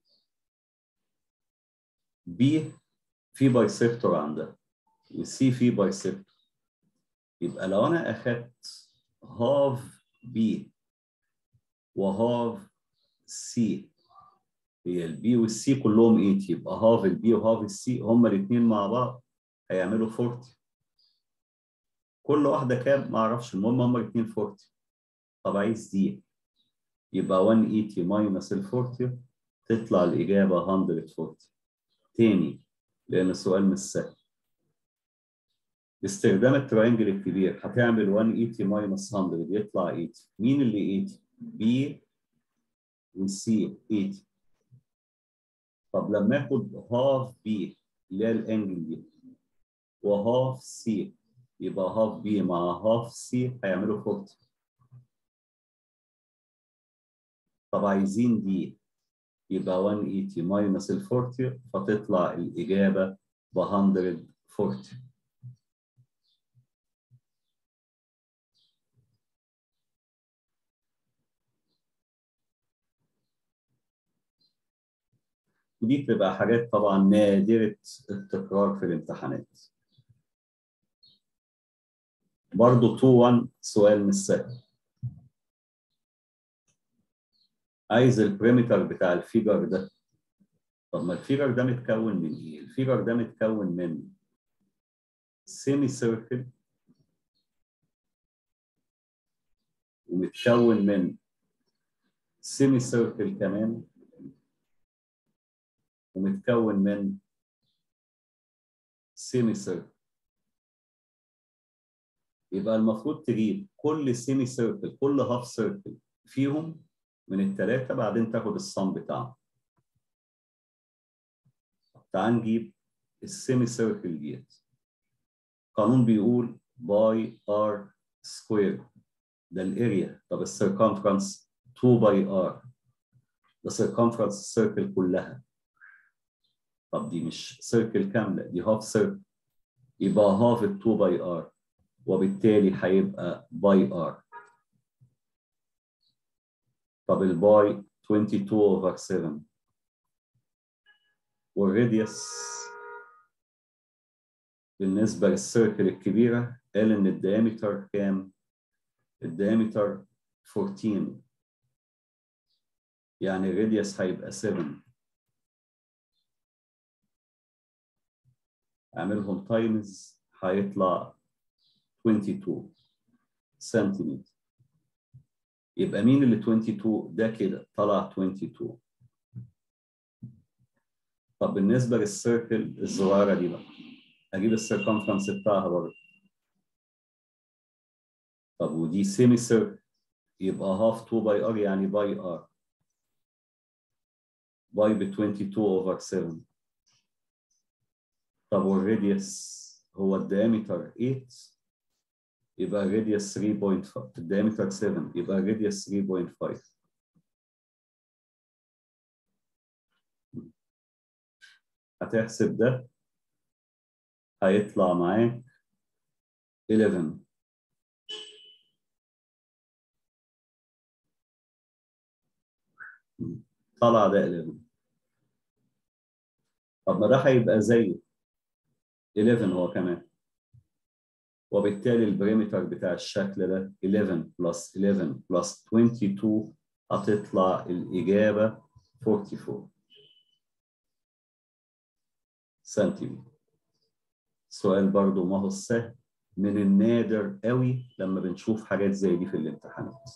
B في بايسكتور عندها و C في بايسكتور يبقى لو انا اخدت هاف B وهاف C هي البي والسي كلهم 8 يبقى هاف البي وهاف السي هما الاثنين مع بعض هيعملوا 40 كل واحده كام ما اعرفش المهم هما الاثنين 40 طب عايز دي يبقى 180 ماينس ال 40 تطلع الاجابه 140 تاني لان السؤال مش سهل باستخدام التراينجل الكبير هتعمل 180 ماينس 100 يطلع 8 مين اللي 8 بي وسي 8 طب لما اخد هاف بي اللي هي الانجل دي وهاف سي يبقى هاف بي مع هاف سي هيعملوا 40 طب عايزين دي يبقى 180 ماينس ال 40 فتطلع الإجابة ب 140 ودي بتبقى حاجات طبعا نادرة التكرار في الامتحانات. برضه 2 1 سؤال مش سهل. عايز البريمتر بتاع الفيجر ده. طب ما الفيجر ده متكون من ايه؟ الفيجر ده متكون من سيمي سيركل ومتكون من سيمي سيركل كمان ومتكون من سيمي سيركل يبقى المفروض تجيب كل سيمي سيركل كل هاف سيركل فيهم من الثلاثه بعدين تاخد الصم بتاعهم تعال نجيب السيمي سيركل ديت قانون بيقول باي ار سكوير ده الاريا طب السيركمفرنس 2 باي ار ده سيركمفرنس السيركل كلها طب دي مش سيركل كامله دي هاف سيركل يبقى هاف ال 2 باي ار وبالتالي هيبقى باي ار طب الباي 22 over 7 والراديوس بالنسبة للسيركل الكبيرة قال إن الديامتر كام؟ الديامتر 14 يعني الراديوس هيبقى 7 اعملهم تايمز هيطلع 22 سنتيمتر يبقى مين اللي 22 ده كده طلع 22 طب بالنسبه للسيركل الصغيره دي بقى اجيب السيركمفرنس بتاعها برضه طب ودي سيمي سيركل يبقى هاف 2 باي ار يعني باي ار باي ب 22 اوفر 7 طب والراديوس هو الديامتر 8 يبقى الراديوس 3.5 الديامتر 7 يبقى الراديوس 3.5 هتحسب ده هيطلع معاك 11 طلع ده 11 طب ما ده هيبقى زيه 11 هو كمان وبالتالي البريمتر بتاع الشكل ده 11 بلس 11 بلس 22 هتطلع الإجابة 44 سنتيمتر سؤال برضو ما هو سهل من النادر قوي لما بنشوف حاجات زي دي في الامتحانات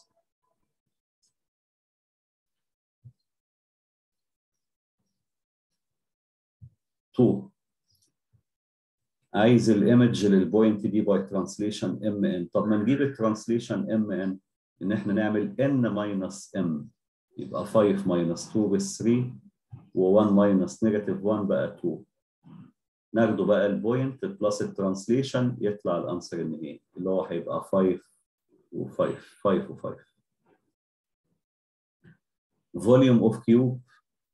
تو عايز الايمج للبوينت دي باي ترانسليشن ام ان طب ما نجيب الترانسليشن ام ان ان احنا نعمل n ماينس m يبقى 5 ماينس 2 ب 3 و1 ماينس نيجاتيف 1 بقى 2 ناخده بقى البوينت بلس الترانسليشن يطلع الانسر النهائي اللي هو هيبقى 5 و5 5 و5 فوليوم اوف كيوب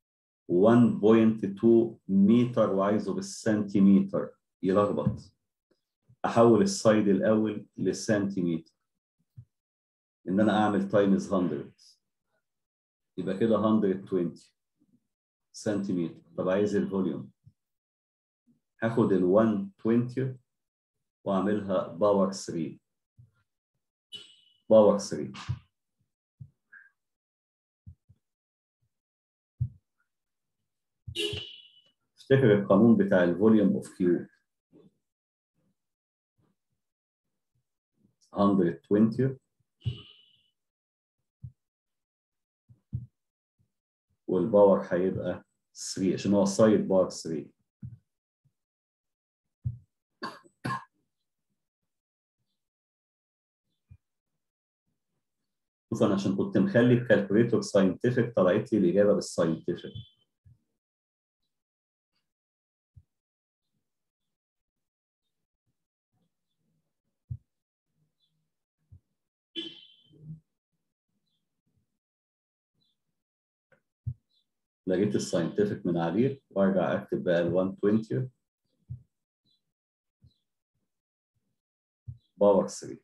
1.2 متر وعايزه بالسنتيمتر يلخبط احول السايد الاول للسنتيمتر ان انا اعمل تايمز 100 يبقى كده 120 سنتيمتر طب عايز الفوليوم هاخد ال 120 واعملها باور 3 باور 3 افتكر القانون بتاع الفوليوم اوف كيوب 120 والباور هيبقى 3 عشان هو سايد باور 3 شوف انا عشان كنت مخلي الكالكوليتور ساينتفك طلعت لي الاجابه بالساينتفك لقيت الساينتفك من عليه وارجع اكتب بقى ال 120 باور 3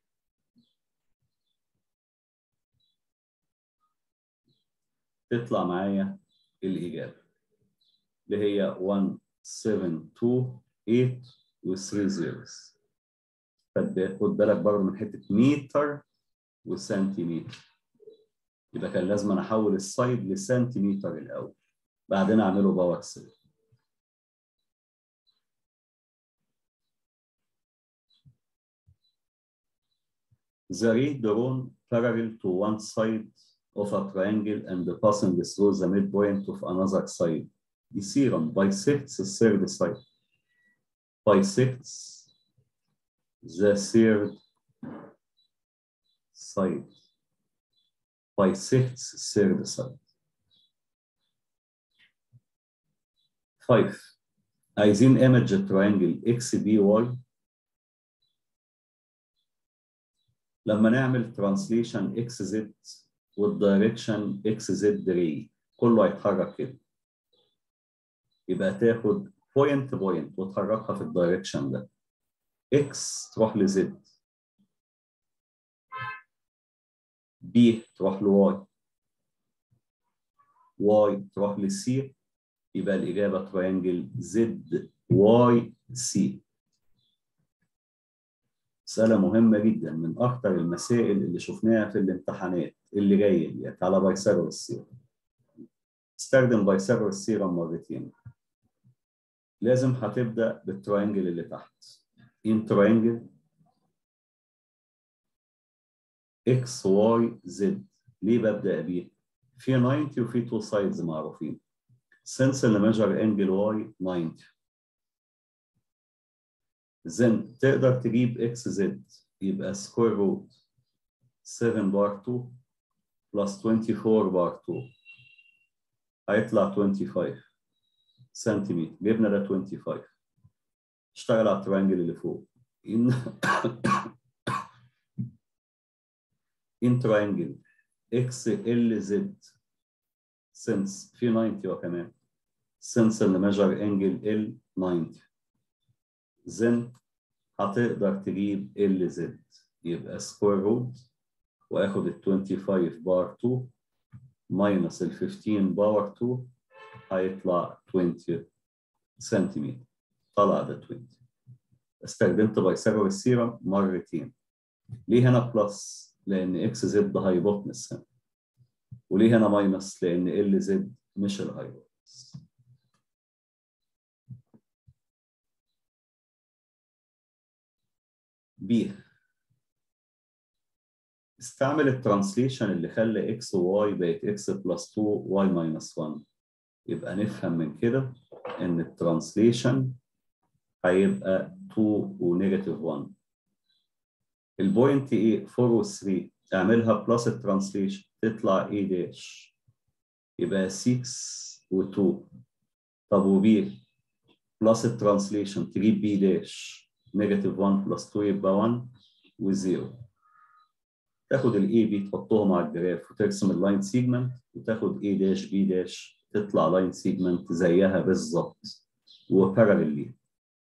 تطلع معايا الإجابة اللي هي 1 7 2 8 و 3 زيروز خد بالك برضه من حتة متر وسنتيمتر يبقى كان لازم أنا أحول السايد لسنتيمتر الأول بعدين أعمله باور 3 The ray drawn parallel to one side of a triangle and passing through the midpoint of another side يصير bisects the third side bisects the third side bisects third side five عايزين image triangle XBY لما نعمل translation XZ والدايركشن اكس زد ري كله هيتحرك كده يبقى تاخد بوينت بوينت وتحركها في الدايركشن ده اكس تروح لزد بي تروح لواي واي تروح لسي يبقى الإجابة تريانجل زد واي سي مسألة مهمة جدا من أكثر المسائل اللي شفناها في الامتحانات اللي جاية ديت على بايثاغورس ثيرم. استخدم بايثاغورس ثيرم مرتين. لازم هتبدأ بالتراينجل اللي تحت. إن تراينجل إكس واي زد. ليه ببدأ بيه؟ في 90 وفي تو سايدز معروفين. سنس اللي ميجر انجل واي 90 then تقدر تجيب اكس زد يبقى سكوير روت 7 بار 2 بلس 24 بار 2 هيطلع 25 سنتيمتر جبنا ده 25 اشتغل على الترينجل اللي فوق ان ان ترينجل اكس ال زد سنس في 90 وكمان سنس اللي ميجر انجل ال 90 زن هتقدر تجيب ال زد يبقى سكوير روت واخد ال 25 بار 2 ماينس ال 15 باور 2 هيطلع 20 سنتيمتر طلع ده 20 استخدمت بايثاغورس ثيرم مرتين ليه هنا بلس؟ لان اكس زد هايبوتنس هنا وليه هنا ماينس؟ لان ال زد مش الهايبوتنس بي استعمل الترانسليشن اللي خلى اكس وواي بقت اكس بلس 2 واي ماينس 1 يبقى نفهم من كده ان الترانسليشن هيبقى 2 ونيجاتيف 1 البوينت ايه 4 و 3 اعملها بلس الترانسليشن تطلع ايه داش يبقى 6 و 2 طب وبي بلس الترانسليشن تجيب بي داش نيجاتيف 1 بلس 2 يبقى 1 و0 تاخد الاي بي تحطهم على الجراف وترسم اللاين سيجمنت وتاخد اي داش بي داش تطلع لاين سيجمنت زيها بالظبط وباراليل ليها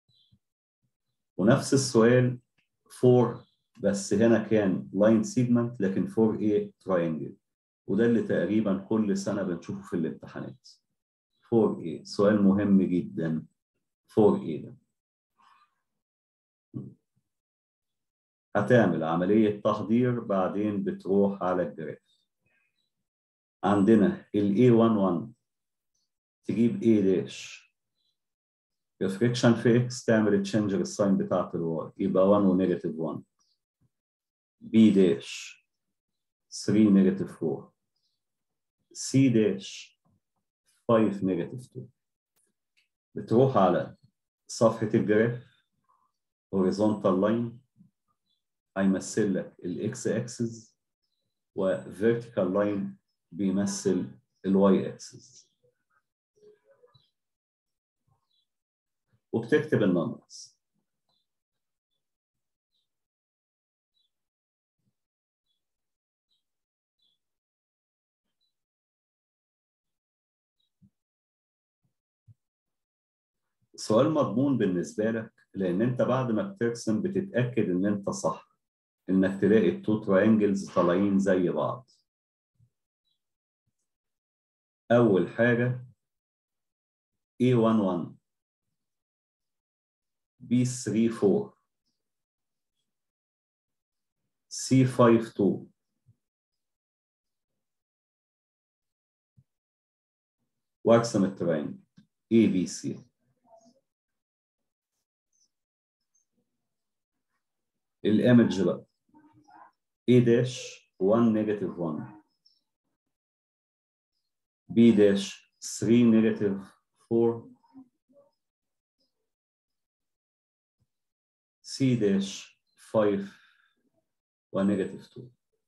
ونفس السؤال فور بس هنا كان لاين سيجمنت لكن فور ايه تراينجل وده اللي تقريبا كل سنه بنشوفه في الامتحانات فور ايه سؤال مهم جدا فور ايه ده هتعمل عملية تحضير بعدين بتروح على الجراف عندنا ال A11 تجيب A داش ريفليكشن في X تعمل تشينج الساين بتاعت الواي يبقى 1 ونيجاتيف 1 B داش 3 نيجاتيف 4 C داش 5 نيجاتيف 2 بتروح على صفحة الجراف horizontal line هيمثل لك الاكس اكسس وفيرتيكال لاين بيمثل الواي اكسس وبتكتب النمبرز سؤال مضمون بالنسبة لك لأن أنت بعد ما بترسم بتتأكد إن أنت صح انك تلاقي التو تراينجلز طالعين زي بعض اول حاجه A11 B34 C52 وارسم التراينجل ABC الايمج بقى A dash 1 negative 1 B dash 3 negative 4 C dash 5 و negative 2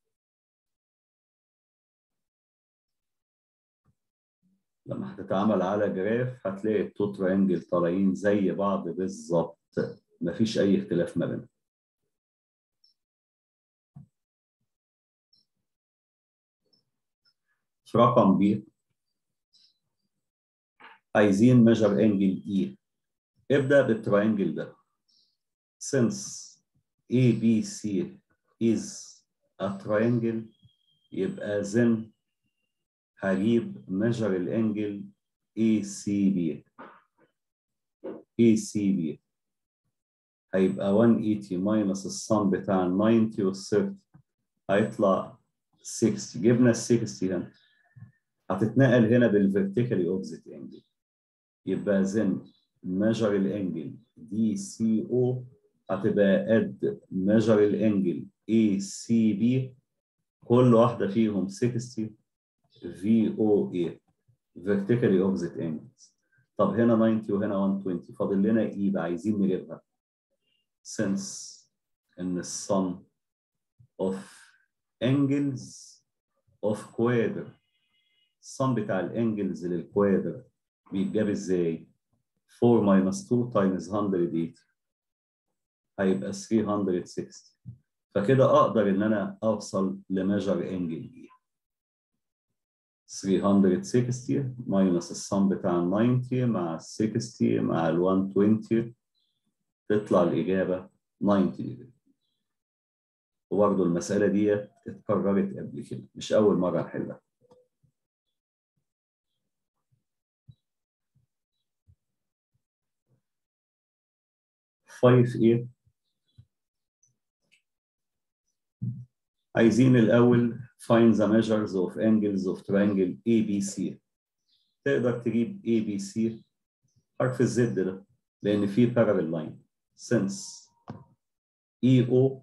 لما هتتعامل على جراف هتلاقي التو ترينجل طالعين زي بعض بالظبط مفيش أي اختلاف ما بينهم في رقم ب عايزين ميجر انجل اي ابدا بالتراينجل ده since ABC is a triangle يبقى then هجيب ميجر الانجل ACB ACB هيبقى 180 ماينس الصم بتاع ال 90 وال 30 هيطلع 60 جبنا ال 60 هنا هتتنقل هنا بالفيرتيكالي اوبزيت انجل يبقى زن ميجر الانجل دي سي او هتبقى قد ميجر الانجل اي سي بي كل واحده فيهم 60 في او اي فيرتيكالي اوبزيت انجلز طب هنا 90 وهنا 120 فاضل لنا اي بقى عايزين نجيبها since ان السم of angles of quadrant الصم بتاع الانجلز للكوادر بيتجاب ازاي؟ 4 minus 2 times 180 هيبقى 360 فكده اقدر ان انا اوصل لميجر انجل دي 360 ماينس الصم بتاع ال 90 مع ال 60 مع ال 120 تطلع الاجابه 90 ديجري وبرضه المساله دي اتكررت قبل كده مش اول مره احلها فايف ايه عايزين الاول find the measures of angles of triangle ABC تقدر تجيب ABC حرف الزد ده لان فيه parallel line since EO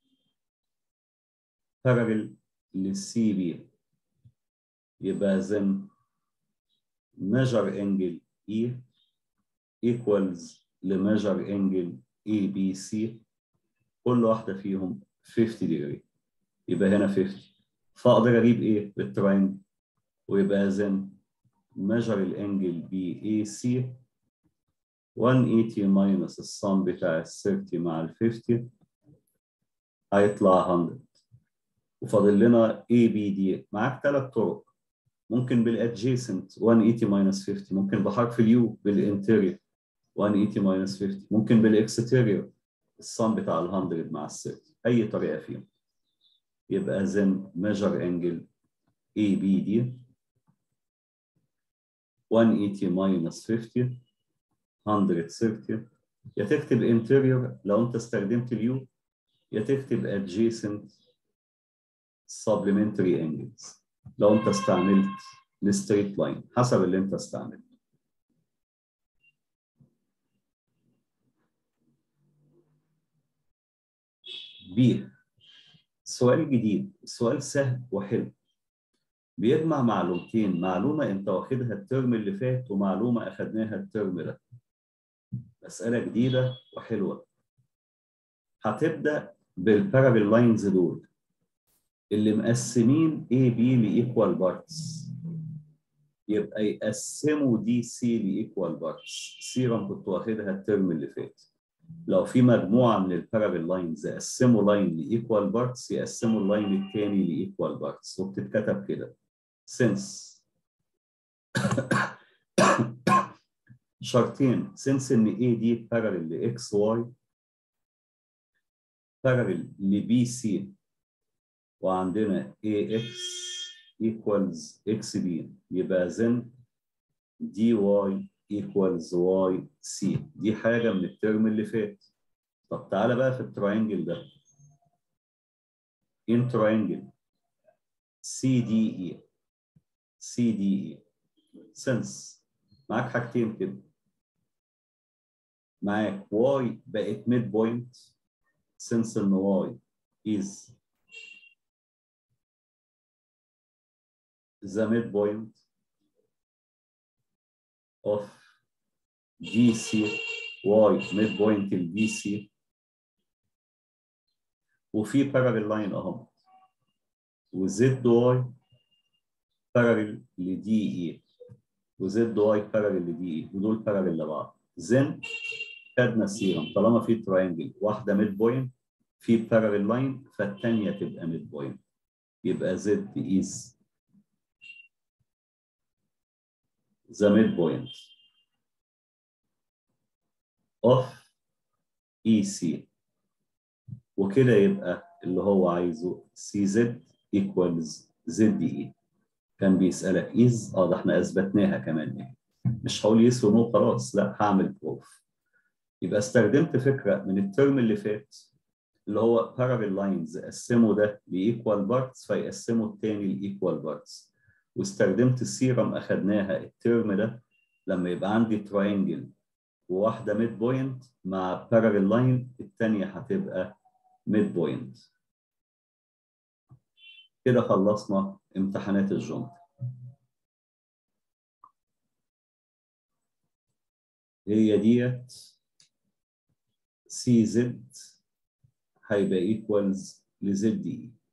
parallel للسي بي يبقى then measure angle E equals لميجر انجل اي بي سي كل واحده فيهم 50 ديجري يبقى هنا 50 فاقدر اجيب ايه بالتراينجل ويبقى زن ميجر الانجل بي اي سي 180 ماينس الصم بتاع ال 30 مع ال 50 هيطلع 100 وفاضل لنا اي بي دي معاك ثلاث طرق ممكن بالادجيسنت 180 ماينس 50 ممكن بحرف اليو بالانتيريور 180 ماينس 50 ممكن بالاكستيريور الصم بتاع ال 100 مع ال 30 اي طريقه فيهم يبقى then measure angle ABD 180 minus 50 130 يا تكتب interior لو انت استخدمت اليو يا تكتب adjacent supplementary angles لو انت استعملت الستريت لاين حسب اللي انت استعملته بي سؤال جديد سؤال سهل وحلو بيجمع معلومتين معلومة انت واخدها الترم اللي فات ومعلومة اخدناها الترم ده مسألة جديدة وحلوة هتبدأ بالبارابل لاينز دول اللي مقسمين A B لإيكوال بارتس يبقى يقسموا دي سي لإيكوال بارتس سيرم كنت واخدها الترم اللي فات لو في مجموعة من البارابل لاينز يقسموا لاين لإيكوال بارتس يقسموا اللاين الثاني لإيكوال بارتس وبتتكتب كده since شرطين since ان A دي parallel ل XY parallel ل BC وعندنا AX equals XB يبقى then DY equals YC دي حاجة من الترم اللي فات طب تعالى بقى في التراينجل ده in triangle CDE CDE since معاك حاجتين كده معاك Y بقت ميد بوينت since ان Y is the midpoint of DC Y midpoint ال DC وفي parallel line اهو وزد واي parallel ل DE وزد واي parallel ل DE ودول parallel لبعض زين خدنا السيرم طالما في تراينجل واحده ميد بوينت في باراليل لاين فالثانيه تبقى ميد بوينت يبقى زد is the midpoint of EC وكده يبقى اللي هو عايزه CZ equals ZE كان بيسألك is اه ده احنا اثبتناها كمان يعني. مش هقول يس ونو خلاص لا هعمل بروف يبقى استخدمت فكره من الترم اللي فات اللي هو parallel lines قسموا ده لايكوال بارتس فيقسموا التاني لايكوال بارتس واستخدمت السيرم اخدناها الترم ده لما يبقى عندي تراينجل وواحده ميد بوينت مع parallel line الثانيه هتبقى ميد بوينت كده خلصنا امتحانات الجنط هي ديت سي زد هيبقى ايكوالز لزد اي